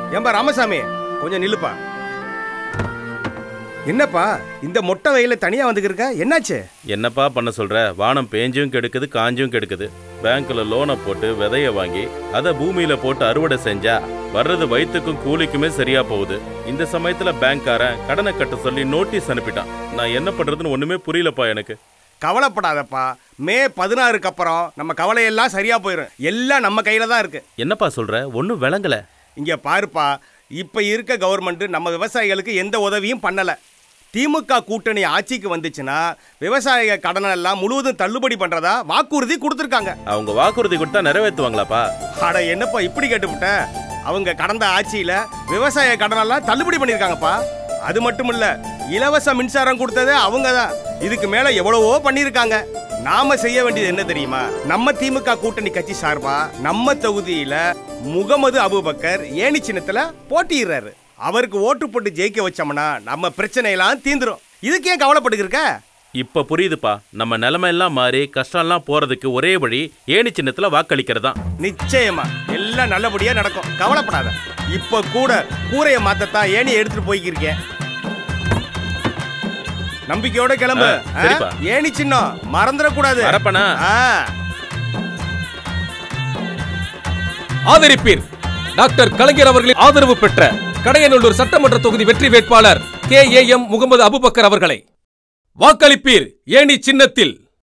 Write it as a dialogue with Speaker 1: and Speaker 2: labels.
Speaker 1: ஏம்பா ராமசாமி கொஞ்சம் நில்லுப்பா என்னப்பா இந்த மொட்டை வெயில தனியா வந்துக்கிருக்க என்னாச்சு
Speaker 2: என்னப்பா பண்ண சொல்ற வானம் பேஞ்சும் கெடுக்குது காஞ்சும் கெடுக்குது பேங்க்ல லோனை போட்டு விதைய வாங்கி அதை பூமியில போட்டு அறுவடை செஞ்சா வர்றது வயிற்றுக்கும் கூலிக்குமே சரியா போகுது இந்த சமயத்துல பேங்க்காரன் கடனை கட்ட சொல்லி நோட்டீஸ் அனுப்பிட்டான் நான் என்ன பண்றதுன்னு ஒண்ணுமே புரியலப்பா எனக்கு
Speaker 1: கவலைப்படாதப்பா மே பதினாறுக்கு அப்புறம் நம்ம கவலையெல்லாம் சரியா போயிடும் எல்லாம் நம்ம கையில தான் இருக்கு
Speaker 2: என்னப்பா சொல்ற ஒன்றும் விளங்கல
Speaker 1: இங்க பாருப்பா இப்ப இருக்க கவர்மெண்ட் நம்ம விவசாயிகளுக்கு எந்த உதவியும் பண்ணல திமுக கூட்டணி ஆட்சிக்கு வந்துச்சுன்னா விவசாய கடனை எல்லாம் முழுவதும் தள்ளுபடி பண்றதா வாக்குறுதி கொடுத்துருக்காங்க
Speaker 2: அவங்க வாக்குறுதி கொடுத்தா நிறைவேற்றுவாங்களாப்பா
Speaker 1: அட என்னப்பா இப்படி கேட்டுவிட்ட அவங்க கடந்த ஆட்சியில விவசாய கடனெல்லாம் தள்ளுபடி பண்ணிருக்காங்கப்பா அது மட்டும் இல்ல இலவச மின்சாரம் கொடுத்ததே அவங்க தான் இதுக்கு மேல எவ்வளவோ பண்ணிருக்காங்க நாம செய்ய வேண்டியது என்ன தெரியுமா நம்ம திமுக கூட்டணி கட்சி சார்பா நம்ம தொகுதியில முகமது அபுபக்கர் ஏணி சின்னத்துல போட்டியிடுறாரு அவருக்கு ஓட்டு போட்டு ஜெயிக்க வச்சோம்னா நம்ம பிரச்சனையெல்லாம் தீந்துரும் இதுக்கு ஏன் கவலைப்பட்டு இருக்க
Speaker 2: இப்ப புரியுதுப்பா நம்ம நிலைமை எல்லாம் மாறி கஷ்டம்லாம் போறதுக்கு ஒரே வழி ஏணி சின்னத்துல வாக்களிக்கிறது தான்
Speaker 1: நிச்சயமா எல்லாம் நல்லபடியா நடக்கும் கவலைப்படாத இப்ப கூட கூரைய மாத்தத்தான் ஏணி எடுத்துட்டு போய்க்கிருக்கேன் நம்பிக்கையோட கிளம்பு
Speaker 2: ஆ, சரிப்பா.
Speaker 1: ஆ? ஏணி சின்னம் மறந்துடக்கூடாது
Speaker 2: வரப்பனா
Speaker 1: ஆ
Speaker 3: ஆதரிப்பீர் டாக்டர் கலைஞர் அவர்களின் ஆதரவு பெற்ற கடையநல்லூர் சட்டமன்ற தொகுதி வெற்றி வேட்பாளர் K A M Mohammed Abubakar அவர்களை வாக்களிப்பீர் ஏணி சின்னத்தில்